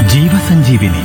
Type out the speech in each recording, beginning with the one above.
ಜೀವ ಸಂಜೀವಿನಿ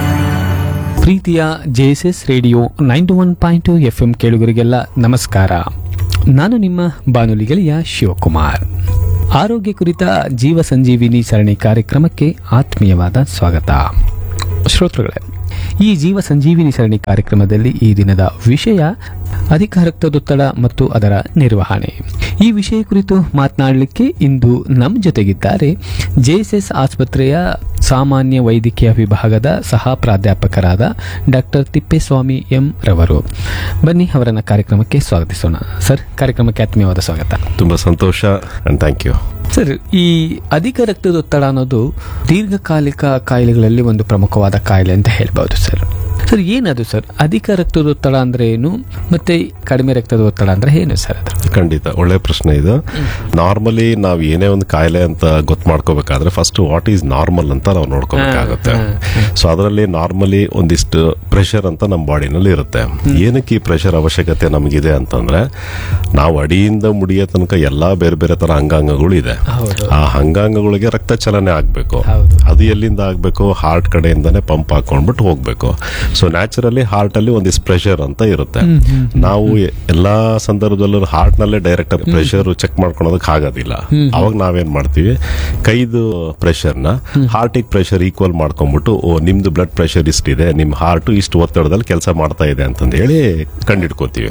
ಪ್ರೀತಿಯ JSS radio ninety one point F M ಕೇಳುಗರಿಗೆಲ್ಲ ನಮಸ್ಕಾರ ನಾನು ನಿಮ್ಮ ಬಾನುಲಿ ಗೆಳೆಯ ಶಿವಕುಮಾರ್ ಆರೋಗ್ಯ ಕುರಿತ ಜೀವ ಸಂಜೀವಿನಿ ಸರಣಿ ಕಾರ್ಯಕ್ರಮಕ್ಕೆ ಆತ್ಮೀಯವಾದ ಸ್ವಾಗತ ಶ್ರೋತೃಗಳೇ ಈ ಜೀವ ಸಂಜೀವಿನಿ ಸರಣಿ ಕಾರ್ಯಕ್ರಮದಲ್ಲಿ ಈ ದಿನದ ವಿಷಯ ಅಧಿಕ ರಕ್ತದೊತ್ತಡ ಮತ್ತು ಅದರ ನಿರ್ವಹಣೆ ಈ ವಿಷಯ ಕುರಿತು ಮಾತನಾಡಲಿಕ್ಕೆ ಇಂದು ನಮ್ಮ ಜೊತೆಗಿದ್ದಾರೆ ಜೆಎಸ್ಎಸ್ ಆಸ್ಪತ್ರೆಯ ಸಾಮಾನ್ಯ ವೈದ್ಯಕೀಯ ವಿಭಾಗದ ಸಹ ಪ್ರಾಧ್ಯಾಪಕರಾದ ಡಾಕ್ಟರ್ ತಿಪ್ಪೇಸ್ವಾಮಿ ಎಂ ರವರು ಬನ್ನಿ ಅವರನ್ನ ಕಾರ್ಯಕ್ರಮಕ್ಕೆ ಸ್ವಾಗತಿಸೋಣ ಸರ್ ಕಾರ್ಯಕ್ರಮಕ್ಕೆ ಆತ್ಮೀಯವಾದ ಸ್ವಾಗತ ತುಂಬಾ ಸಂತೋಷ ಅಂಡ್ ಥ್ಯಾಂಕ್ ಯು ಸರ್ ಈ ಅಧಿಕ ರಕ್ತದೊತ್ತಡ ಅನ್ನೋದು ದೀರ್ಘಕಾಲಿಕ ಕಾಯಿಲೆಗಳಲ್ಲಿ ಒಂದು ಪ್ರಮುಖವಾದ ಕಾಯಿಲೆ ಅಂತ ಹೇಳ್ಬೋದು ಸರ್ ಸರ್ ಏನದು ಸರ್ ಅಧಿಕ ರಕ್ತದೊತ್ತಡ ಅಂದ್ರೆ ಏನು ಮತ್ತೆ ಕಡಿಮೆ ರಕ್ತದ ಒತ್ತಡ ಅಂದ್ರೆ ಏನು ಸರ್ ಅದು ಖಂಡಿತ ಒಳ್ಳೆ ಪ್ರಶ್ನೆ ಇದು ನಾರ್ಮಲಿ ನಾವು ಏನೇ ಒಂದು ಕಾಯಿಲೆ ಅಂತ ಗೊತ್ತು ಮಾಡ್ಕೋಬೇಕಾದ್ರೆ ಫಸ್ಟ್ ವಾಟ್ ಈಸ್ ನಾರ್ಮಲ್ ಅಂತ ನಾವು ನೋಡ್ಕೋಬೇಕಾಗುತ್ತೆ ಸೊ ಅದರಲ್ಲಿ ನಾರ್ಮಲಿ ಒಂದಿಷ್ಟು ಪ್ರೆಷರ್ ಅಂತ ನಮ್ಮ ಬಾಡಿನಲ್ಲಿ ಇರುತ್ತೆ ಏನಕ್ಕೆ ಈ ಪ್ರೆಷರ್ ಅವಶ್ಯಕತೆ ನಮಗಿದೆ ಅಂತಂದ್ರೆ ನಾವು ಅಡಿಯಿಂದ ಮುಡಿಯ ತನಕ ಎಲ್ಲಾ ಬೇರೆ ಬೇರೆ ತರ ಅಂಗಾಂಗಗಳು ಇದೆ ಹೌದು ಆ ಅಂಗಾಂಗಗಳಿಗೆ ರಕ್ತ ಚಲನೆ ಆಗ್ಬೇಕು ಹೌದು ಅದು ಎಲ್ಲಿಂದ ಆಗ್ಬೇಕು ಹಾರ್ಟ್ ಕಡೆಯಿಂದಾನೆ ಪಂಪ್ ಹಾಕೊಂಡ್ಬಿಟ್ಟು ಹೋಗ್ಬೇಕು ಸೊ ನ್ಯಾಚುರಲಿ ಹಾರ್ಟ್ ಅಲ್ಲಿ ಒಂದಿಷ್ಟು ಪ್ರೆಷರ್ ಅಂತ ಇರುತ್ತೆ ನಾವು ಎ- ಎಲ್ಲಾ ಸಂದರ್ಭದಲ್ಲೂ ಹಾರ್ಟ್ ನಲ್ಲೇ ಡೈರೆಕ್ಟ್ ಪ್ರೆಷರ್ ಚೆಕ್ ಮಾಡ್ಕೊಳೋದಕ್ಕೆ ಆಗೋದಿಲ್ಲ ಅವಾಗ ನಾವೇನ್ ಮಾಡ್ತೀವಿ ಕೈದು ಪ್ರೆಷರ್ ನ ಹಾರ್ಟಿಗೆ ಪ್ರೆಷರ್ ಈಕ್ವಲ್ ಮಾಡ್ಕೊಂಡ್ಬಿಟ್ಟು ಓ ನಿಮ್ದು ಬ್ಲಡ್ ಪ್ರೆಷರ್ ಇಷ್ಟಿದೆ ನಿಮ್ ಹಾರ್ಟ್ ಇಷ್ಟು ಒತ್ತಡದಲ್ಲಿ ಕೆಲಸ ಮಾಡ್ತಾ ಇದೆ ಅಂತಂದು ಹೇಳಿ ಕಂಡಿಡ್ಕೋತೀವಿ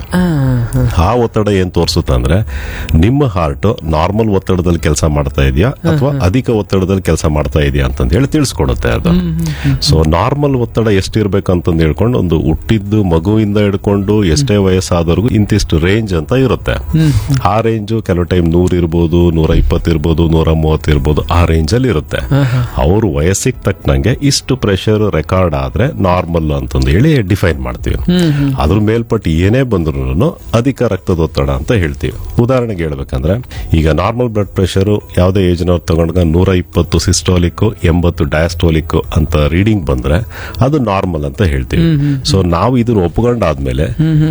ಆ ಒತ್ತಡ ಏನ್ ತೋರಿಸುತ್ತೆ ಅಂದ್ರೆ ನಿಮ್ಮ ಹಾರ್ಟ್ ನಾರ್ಮಲ್ ಒತ್ತಡದಲ್ಲಿ ಕೆಲಸ ಮಾಡ್ತಾ ಇದೆಯಾ ಅಥವಾ ಅಧಿಕ ಒತ್ತಡದಲ್ಲಿ ಕೆಲಸ ಮಾಡ್ತಾ ಇದೆಯಾ ಅಂತಂದು ಹೇಳಿ ತಿಳಿಸ್ಕೊಡುತ್ತೆ ಅದು ಸೊ ನಾರ್ಮಲ್ ಒತ್ತಡ ಎಷ್ಟಿರ್ಬೇಕು ಅಂತಂದು ಹೇಳ್ಕೊಂಡು ಒಂದು ಹುಟ್ಟಿದ್ದು ಮಗುವಿಂದ ಹಿಡ್ಕೊಂಡು ಎಷ್ಟೇ ವಯಸ್ಸಾದವ್ರಿಗೂ ಇಂತಿಷ್ಟು ರೇಂಜ್ ಅಂತ ಇರುತ್ತೆ ಆ ರೇಂಜು ಕೆಲವು ಟೈಮ್ ನೂರ್ ಇರ್ಬೋದು ನೂರ ಇಪ್ಪತ್ತು ಇರ್ಬೋದು ನೂರ ಮೂವತ್ತು ಇರ್ಬೋದು ಆ ರೇಂಜ್ ಅಲ್ಲಿ ಇರುತ್ತೆ ಅವ್ರ ವಯಸ್ಸಿಗೆ ತಕ್ಕನಂಗೆ ಇಷ್ಟು ಪ್ರೆಷರ್ ರೆಕಾರ್ಡ್ ಆದ್ರೆ ನಾರ್ಮಲ್ ಅಂತಂದು ಹೇಳಿ ಡಿಫೈನ್ ಮಾಡ್ತೀವಿ ಅದ್ರ ಮೇಲ್ಪಟ್ಟು ಏನೇ ಬಂದ್ರು ಅಧಿಕ ರಕ್ತದೊತ್ತಡ ಅಂತ ಹೇಳ್ತೀವಿ ಉದಾಹರಣೆಗೆ ಹೇಳ್ಬೇಕಂದ್ರೆ ಈಗ ನಾರ್ಮಲ್ ಬ್ಲಡ್ ಪ್ರೆಷರ್ ಯಾವುದೇ ಏಜ್ನವ್ರು ತಗೊಂಡಾಗ ನೂರ ಇಪ್ಪತ್ತು ಸಿಸ್ಟೋಲಿಕ್ ಎಂಬತ್ತು ಡಯಾಸ್ಟೋಲಿಕ್ ಅಂತ ರೀಡಿಂಗ್ ಬಂದ್ರೆ ಅದು ನಾರ್ಮಲ್ ಅಂತ ಹೇಳ್ತೀವಿ ಸೊ ನಾವು ಇದನ್ನ ಒಪ್ಕೊಂಡಾದ್ಮೇಲೆ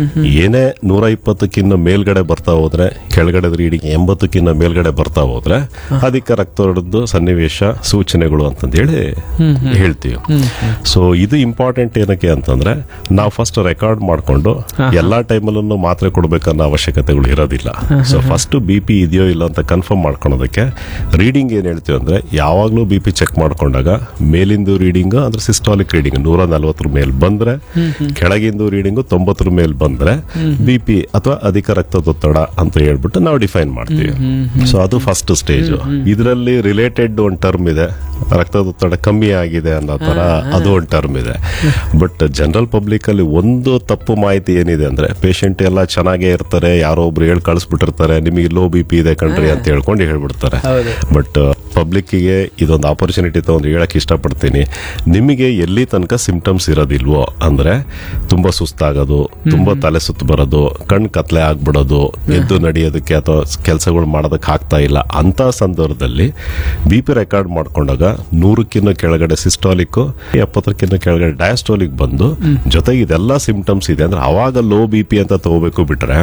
ಏನೇ ನೂರ ಇಪ್ಪತ್ತಕ್ಕಿಂತ ಮೇಲ್ಗಡೆ ಬರ್ತಾ ಹೋದ್ರೆ ಕೆಳಗಡೆ ರೀಡಿಂಗ್ ಎಂಬತ್ತಕ್ಕಿಂತ ಮೇಲ್ಗಡೆ ಬರ್ತಾ ಹೋದ್ರೆ ಅಧಿಕ ರಕ್ತದೊತ್ತಡದ್ದು ಸನ್ನಿವೇಶ ಸೂಚನೆಗಳು ಅಂತಂದು ಹೇಳಿ ಹೇಳ್ತೀವಿ ಸೊ ಇದು ಇಂಪಾರ್ಟೆಂಟ್ ಏನಕ್ಕೆ ಅಂತಂದ್ರೆ ನಾವು ಫಸ್ಟ್ ರೆಕಾರ್ಡ್ ಮಾಡ್ಕೊಂಡು ಎಲ್ಲಾ ಟೈಮಲ್ಲೂ ಮಾತ್ರೆ ಕೊಡ್ಬೇಕನ್ನೋ ಅವಶ್ಯಕತೆಗಳು ಇರೋದಿಲ್ಲ ಸೊ ಫಸ್ಟ್ ಬಿ ಪಿ ಇದೆಯೋ ಇಲ್ಲ ಅಂತ ಕನ್ಫರ್ಮ್ ಮಾಡ್ಕೊಳೋದಕ್ಕೆ ರೀಡಿಂಗ್ ಏನ್ ಹೇಳ್ತೀವಿ ಅಂದ್ರೆ ಯಾವಾಗ್ಲೂ ಬಿ ಪಿ ಚೆಕ್ ಮಾಡ್ಕೊಂಡಾಗ ಮೇಲಿಂದು ರೀಡಿಂಗ್ ಅಂದ್ರೆ ಸಿಸ್ಟಾಲಿಕ್ ರೀಡಿಂಗ್ ನೂರ ನಲ್ವತ್ತರ ಮೇಲ್ ಬಂದ್ರೆ ಕೆಳಗಿಂದು ರೀಡಿಂಗ್ ತೊಂಬತ್ತರ ಮೇಲ್ ಬಂದ್ರೆ ಬಿ ಪಿ ಅಥವಾ ಅಧಿಕ ರಕ್ತದೊತ್ತಡ ಅಂತ ಹೇಳ್ಬಿಟ್ಟು ನಾವು ಡಿಫೈನ್ ಮಾಡ್ತೀವಿ ಸೊ ಅದು ಫಸ್ಟ್ ಸ್ಟೇಜ್ ಇದರಲ್ಲಿ ರಿಲೇಟೆಡ್ ಒಂದು ಟರ್ಮ್ ಇದೆ ರಕ್ತದೊತ್ತಡ ಕಮ್ಮಿ ಆಗಿದೆ ಅನ್ನೋ ತರ ಅದು ಒಂದು ಟರ್ಮ್ ಇದೆ ಬಟ್ ಜನರಲ್ ಪಬ್ಲಿಕ್ ಅಲ್ಲಿ ಒಂದು ತಪ್ಪು ಮಾಹಿತಿ ಏನಿದೆ ಅಂದ್ರೆ ಪೇಷಂಟ್ ಎಲ್ಲ ಚೆನ್ನಾಗೇ ಇರ್ತಾರೆ ಯಾರೋ ಒಬ್ರು ಹೇಳಿ ಕಳಿಸ್ಬಿಟ್ಟಿರ್ತಾರೆ ನಿಮಗೆ ಲೋ ಬಿ ಪಿ ಇದೆ ಕಣ್ರಿ ಅಂತ ಹೇಳ್ಕೊಂಡು ಹೇಳ್ಬಿಡ್ತಾರೆ ಹೌದು. ಬಟ್ ಪಬ್ಲಿಕ್ಕಿಗೆ ಇದೊಂದು ಆಪರ್ಚುನಿಟಿ ತಗೊಂಡು ಹೇಳಕ್ ಇಷ್ಟಪಡ್ತೀನಿ ನಿಮಗೆ ಎಲ್ಲಿ ತನಕ ಸಿಂಪ್ಟಮ್ಸ್ ಇರೋದಿಲ್ವೋ ಅಂದ್ರೆ ತುಂಬಾ ಸುಸ್ತಾಗೋದು ತುಂಬಾ ತಲೆ ಸುತ್ತು ಬರೋದು ಕಣ್ ಕತ್ಲೆ ಆಗ್ಬಿಡೋದು ಎದ್ದು ನಡೆಯೋದಕ್ಕೆ ಅಥವಾ ಕೆಲಸಗಳು ಮಾಡೋದಕ್ಕೆ ಆಗ್ತಾ ಇಲ್ಲ ಅಂತ ಸಂದರ್ಭದಲ್ಲಿ ಬಿ ಪಿ ರೆಕಾರ್ಡ್ ಮಾಡ್ಕೊಂಡಾಗ ನೂರಕ್ಕಿಂತ ಕೆಳಗಡೆ ಸಿಸ್ಟಾಲಿಕ್ ಎಪ್ಪತ್ತಕ್ಕಿಂತ ಕೆಳಗಡೆ ಡಯಾಸ್ಟೋಲಿಕ್ ಬಂದು ಜೊತೆಗೆ ಇದೆಲ್ಲ ಸಿಂಪ್ಟಮ್ಸ್ ಇದೆ ಅಂದ್ರೆ ಅವಾಗ ಲೋ ಬಿ ಪಿ ಅಂತ ತಗೋಬೇಕು ಬಿಟ್ರೆ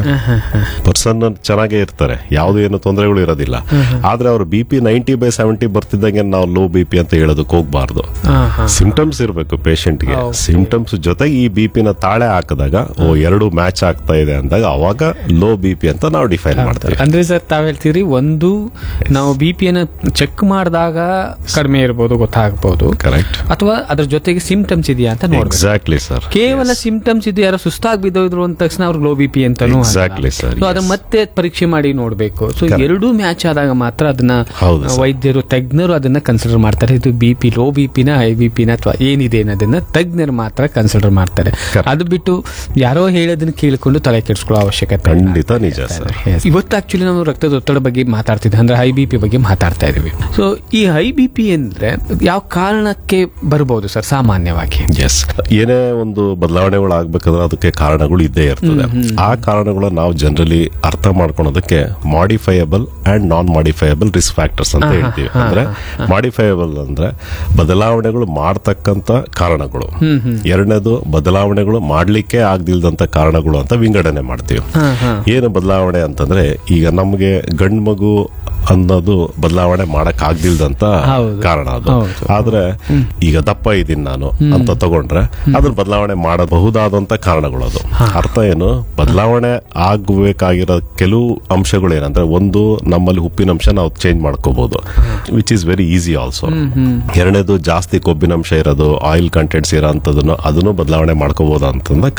ಪರ್ಸನ್ ಚೆನ್ನಾಗೇ ಇರ್ತಾರೆ ಯಾವ್ದು ಏನು ತೊಂದರೆಗಳು ಇರೋದಿಲ್ಲ ಆದ್ರೆ ಅವ್ರ B P ninety by seventy ಬರ್ತಿದ್ದಂಗೆ ನಾವು ಲೋ ಬಿ ಪಿ ಅಂತ ಹೇಳೋದಕ್ಕೆ ಹೋಗ್ಬಾರ್ದು ಸಿಂಪ್ಟಮ್ಸ್ ಇರಬೇಕು ಪೇಷಂಟ್ಗೆ ಸಿಂಪ್ಟಮ್ಸ್ ಜೊತೆಗೆ ಈ ಬಿ ಪಿನ ತಾಳೆ ಹಾಕಿದಾಗ ಓ ಎರಡು ಮ್ಯಾಚ್ ಆಗ್ತಾ ಇದೆ ಅಂದಾಗ ಅವಾಗ ಲೋ ಬಿ ಪಿ ಅಂತ ನಾವು ಡಿಫೈನ್ ಮಾಡ್ತೀವಿ ಅಂದ್ರೆ ಸರ್ ತಾವ್ ಹೇಳ್ತೀರಿ ಒಂದು ನಾವು ಬಿ ಪಿಯನ್ನು ಚೆಕ್ ಮಾಡಿದಾಗ ಕಡಿಮೆ ಇರ್ಬೋದು ಗೊತ್ತಾಗಬಹುದು ಕರೆಕ್ಟ್ ಅಥವಾ ಅದ್ರ ಜೊತೆಗೆ ಸಿಂಪ್ಟಮ್ಸ್ ಇದೆಯಾ ಅಂತ ನೋಡ್ಬೇಕು ಎಕ್ಸಾಕ್ಟ್ಲಿ ಸರ್ ಕೇವಲ ಸಿಂಪ್ಟಮ್ಸ್ ಇದು ಯಾರೋ ಸುಸ್ತಾಗಿ ಬಿದ್ದೋದ್ರು ಅಂದ ತಕ್ಷಣ ಅವ್ರಿಗೆ ಲೋ ಬಿ ಪಿ ಅಂತಾನು Exactly, sir, ಸೊ ಅದನ್ನ yes. ಮತ್ತೆ ಪರೀಕ್ಷೆ ಮಾಡಿ ನೋಡ್ಬೇಕು ಸೊ ಎರಡೂ ಮ್ಯಾಚ್ ಆದಾಗ ಮಾತ್ರ ಅದನ್ನ ಹೌದು, sir. ವೈದ್ಯರು ತಜ್ಞರು ಅದನ್ನ ಕನ್ಸಿಡರ್ ಮಾಡ್ತಾರೆ ಇದು ಬಿ ಪಿ ಲೋ ಬಿ ಪಿನ ಹೈ ಬಿ ಪಿನ ಅಥವಾ ಏನಿದೆ ಅನ್ನೋದನ್ನ ತಜ್ಞರು ಮಾತ್ರ ಕನ್ಸಿಡರ್ ಮಾಡ್ತಾರೆ Correct. ಅದು ಬಿಟ್ಟು ಯಾರೋ ಹೇಳೋದನ್ನ ಕೇಳಿಕೊಂಡು ತಲೆ ಕೆಡಿಸ್ಕೊಳ್ಳೋ ಅವಶ್ಯಕತೆ ಇಲ್ಲ. ಖಂಡಿತ ನಿಜ ಸರ್ Yes. ಇವತ್ತು ಆಕ್ಚುಲಿ ನಾವು ರಕ್ತದೊತ್ತಡ ಬಗ್ಗೆ ಮಾತಾಡ್ತಿದ್ದೆ ಅಂದ್ರೆ ಹೈ ಬಿ ಪಿ ಬಗ್ಗೆ ಮಾತಾಡ್ತಾ ಇದೀವಿ ಸೊ ಈ ಹೈ ಬಿ ಪಿ ಅಂದ್ರೆ ಯಾವ ಕಾರಣಕ್ಕೆ ಬರ್ಬೋದು ಸರ್ ಸಾಮಾನ್ಯವಾಗಿ ಎಸ್ ಏನೇ ಒಂದು ಬದಲಾವಣೆಗಳು ಆಗ್ಬೇಕಂದ್ರೆ ಅದಕ್ಕೆ ಕಾರಣಗಳು ಇದ್ದೇ ಇರ್ತದೆ ಆ ಕಾರಣಗಳನ್ನ ನಾವು ಜನರಲಿ ಅರ್ಥ ಮಾಡ್ಕೊಳೋದಕ್ಕೆ modifiable and non modifiable risk factors ಅಂತ ಹೇಳ್ತೀವಿ ಅಂದ್ರೆ ಮಾಡಿಫೈಯಬಲ್ ಅಂದ್ರೆ ಬದಲಾವಣೆಗಳು ಮಾಡ್ತಕ್ಕಂತ ಕಾರಣಗಳು ಎರಡನೇದು ಬದಲಾವಣೆಗಳು ಮಾಡ್ಲಿಕ್ಕೆ ಆಗ್ದಿಲ್ದಂತ ಕಾರಣಗಳು ಅಂತ ವಿಂಗಡಣೆ ಮಾಡ್ತೀವಿ ಏನು ಬದಲಾವಣೆ ಅಂತಂದ್ರೆ ಈಗ ನಮಗೆ ಗಂಡು ಮಗು ಅನ್ನೋದು ಬದಲಾವಣೆ ಮಾಡಕ್ ಆಗ್ದಿಲ್ದಂತ ಹೌದು. ಕಾರಣ ಅದು ಹೌದು. ಆದ್ರೆ ಈಗ ದಪ್ಪ ಇದ್ದೀನಿ ನಾನು ಅಂತ ತಗೊಂಡ್ರೆ ಅದನ್ನ ಬದಲಾವಣೆ ಮಾಡಬಹುದಾದಂತ ಕಾರಣಗಳು ಅದು ಅರ್ಥ ಏನು ಬದಲಾವಣೆ ಆಗಬೇಕಾಗಿರೋ ಕೆಲವು ಅಂಶಗಳು ಏನಂದ್ರೆ ಒಂದು ನಮ್ಮಲ್ಲಿ ಉಪ್ಪಿನಂಶ ನಾವು ಚೇಂಜ್ ಮಾಡ್ಕೋಬಹುದು which is very easy also ಎರಡನೇದು ಜಾಸ್ತಿ ಕೊಬ್ಬಿನಂಶ ಇರೋದು ಆಯಿಲ್ ಕಂಟೆಂಟ್ಸ್ ಇರೋ ಅಂತದನ್ನು ಅದನ್ನು ಬದಲಾವಣೆ ಮಾಡ್ಕೋಬಹುದು ಅಂತಂದ